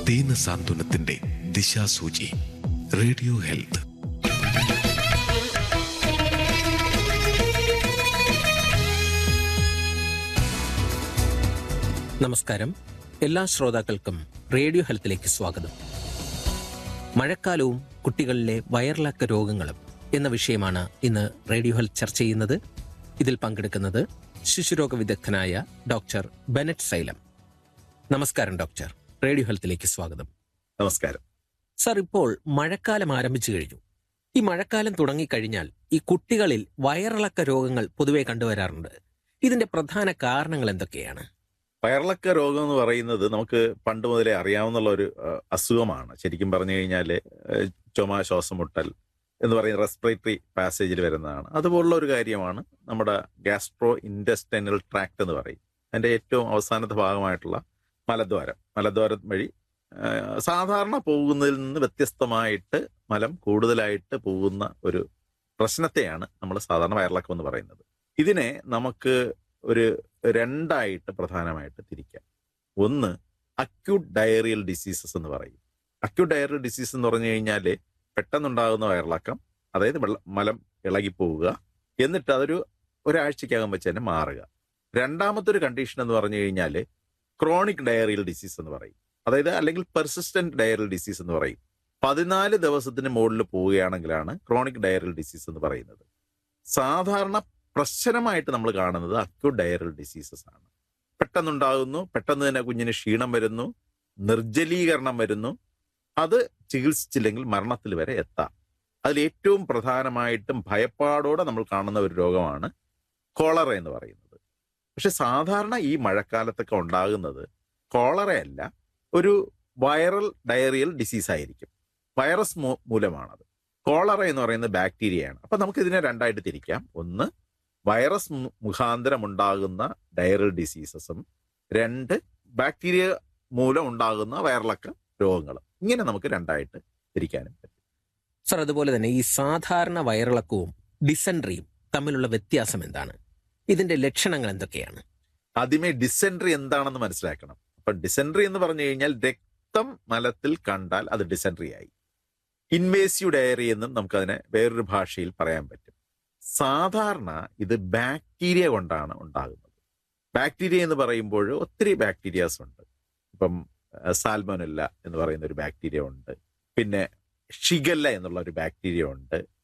ദീന സാന്ത്വനത്തിന്റെ ദിശാസൂചി radio health നമസ്കാരം എല്ലാ ശ്രോതാക്കൾക്കും റേഡിയോ ഹെൽത്തിലേക്ക് സ്വാഗതം മഴക്കാലവും കുട്ടികളിലെ വയറിളക്ക രോഗങ്ങളും എന്ന വിഷയമാണ് ഇന്ന് റേഡിയോ ഹെൽത്ത് ചർച്ച ചെയ്യുന്നത് ഇതിൽ പങ്കെടുക്കുന്നത് ശിശുരോഗ വിദഗ്ധനായ ഡോക്ടർ ബെനറ്റ് സൈലം നമസ്കാരം ഡോക്ടർ റേഡിയോ ഹെൽത്തിലേക്ക് സ്വാഗതം നമസ്കാരം സർ ഇപ്പോൾ മഴക്കാലം ആരംഭിച്ചു കഴിഞ്ഞു ഈ മഴക്കാലം തുടങ്ങിക്കഴിഞ്ഞാൽ ഈ കുട്ടികളിൽ വയറിളക്ക രോഗങ്ങൾ പൊതുവെ കണ്ടുവരാറുണ്ട് ഇതിന്റെ പ്രധാന കാരണങ്ങൾ എന്തൊക്കെയാണ് വയറിളക്ക രോഗം എന്ന് പറയുന്നത് നമുക്ക് പണ്ട് മുതലേ അറിയാവുന്ന ഒരു അഹ്, അസുഖമാണ് ശരിക്കും പറഞ്ഞു കഴിഞ്ഞാൽ ചുമ ശ്വാസം മുട്ടൽ എന്ന് പറയുന്ന റെസ്പിറേറ്ററി പാസേജിൽ വരുന്നതാണ് അതുപോലുള്ള ഒരു കാര്യമാണ് നമ്മുടെ ഗ്യാസ്ട്രോ ഇൻഡസ്റ്റൈനൽ ട്രാക്ട് എന്ന് പറയും അതിന്റെ ഏറ്റവും അവസാനത്തെ ഭാഗമായിട്ടുള്ള മലദ്വാരം മലദ്വാരം വഴി ആഹ്, സാധാരണ പോകുന്നതിൽ നിന്ന് വ്യത്യസ്തമായിട്ട് മലം കൂടുതലായിട്ട് പോകുന്ന ഒരു പ്രശ്നത്തെയാണ് നമ്മൾ സാധാരണ വയറിളക്കം എന്ന് പറയുന്നത് ഇതിനെ നമുക്ക് ഒരു രണ്ടായിട്ട് പ്രധാനമായിട്ട് തിരിക്കാം ഒന്ന് അക്യൂട്ട് ഡയറിയൽ ഡിസീസസ് എന്ന് പറയും അക്യൂട്ട് ഡയറിയൽ ഡിസീസ് എന്ന് പറഞ്ഞു കഴിഞ്ഞാൽ പെട്ടെന്നുണ്ടാകുന്ന വയറിളക്കം അതായത് വെള്ള മലം ഇളകിപ്പോവുക എന്നിട്ട് അതൊരു ഒരാഴ്ചക്കകം വെച്ച് തന്നെ മാറുക രണ്ടാമത്തെ ഒരു കണ്ടീഷൻ എന്ന് പറഞ്ഞു കഴിഞ്ഞാൽ ക്രോണിക് ഡയറിയൽ ഡിസീസ് എന്ന് പറയും അതായത് അല്ലെങ്കിൽ പെർസിസ്റ്റന്റ് ഡയറിയൽ ഡിസീസ് എന്ന് പറയും പതിനാല് ദിവസത്തിന് മുകളിൽ പോവുകയാണെങ്കിലാണ് ക്രോണിക് ഡയറിയൽ ഡിസീസ് എന്ന് പറയുന്നത് സാധാരണ പ്രശ്നമായിട്ട് നമ്മൾ കാണുന്നത് അക്യൂട്ട് ഡയറൽ ഡിസീസസ് ആണ് പെട്ടെന്നുണ്ടാകുന്നു പെട്ടെന്ന് തന്നെ കുഞ്ഞിന് ക്ഷീണം വരുന്നു നിർജ്ജലീകരണം വരുന്നു അത് ചികിത്സിച്ചില്ലെങ്കിൽ മരണത്തിൽ വരെ എത്താം അതിൽ ഏറ്റവും പ്രധാനമായിട്ടും ഭയപ്പാടോടെ നമ്മൾ കാണുന്ന ഒരു രോഗമാണ് കോളറ എന്ന് പറയുന്നത് പക്ഷെ സാധാരണ ഈ മഴക്കാലത്തൊക്കെ ഉണ്ടാകുന്നത് കോളറയല്ല ഒരു വൈറൽ ഡയറിയൽ ഡിസീസ് ആയിരിക്കും വൈറസ് മൂ- മൂലമാണത് കോളറ എന്ന് പറയുന്നത് ബാക്ടീരിയയാണ് അപ്പൊ നമുക്ക് ഇതിനെ രണ്ടായിട്ട് തിരിക്കാം ഒന്ന് വൈറസ് മു- മുഖാന്തരം ഉണ്ടാകുന്ന ഡയറൽ ഡിസീസസും രണ്ട് ബാക്ടീരിയ മൂലം ഉണ്ടാകുന്ന വയറിളക്ക രോഗങ്ങളും ഇങ്ങനെ നമുക്ക് രണ്ടായിട്ട് തിരിക്കാനും പറ്റും സർ അതുപോലെ തന്നെ ഈ സാധാരണ വയറിളക്കവും ഡിസെൻട്രിയും തമ്മിലുള്ള വ്യത്യാസം എന്താണ് ഇതിന്റെ ലക്ഷണങ്ങൾ എന്തൊക്കെയാണ് ആദ്യമേ ഡിസെൻട്രി എന്താണെന്ന് മനസ്സിലാക്കണം അപ്പൊ ഡിസെൻട്രി എന്ന് പറഞ്ഞു കഴിഞ്ഞാൽ രക്തം മലത്തിൽ കണ്ടാൽ അത് ഡിസെൻട്രി ആയി ഇൻവേസീവ് ഡയറി എന്നും നമുക്കതിനെ വേറൊരു ഭാഷയിൽ പറയാൻ പറ്റും സാധാരണ ഇത് ബാക്ടീരിയ കൊണ്ടാണ് ഉണ്ടാകുന്നത് ബാക്ടീരിയ എന്ന് പറയുമ്പോൾ ഒത്തിരി ബാക്ടീരിയാസ് ഉണ്ട് ഇപ്പം സാൽമോനല്ല എന്ന് പറയുന്ന ഒരു ബാക്ടീരിയ ഉണ്ട് പിന്നെ ഷിഗല്ല എന്നുള്ള ഒരു ബാക്ടീരിയ ഉണ്ട്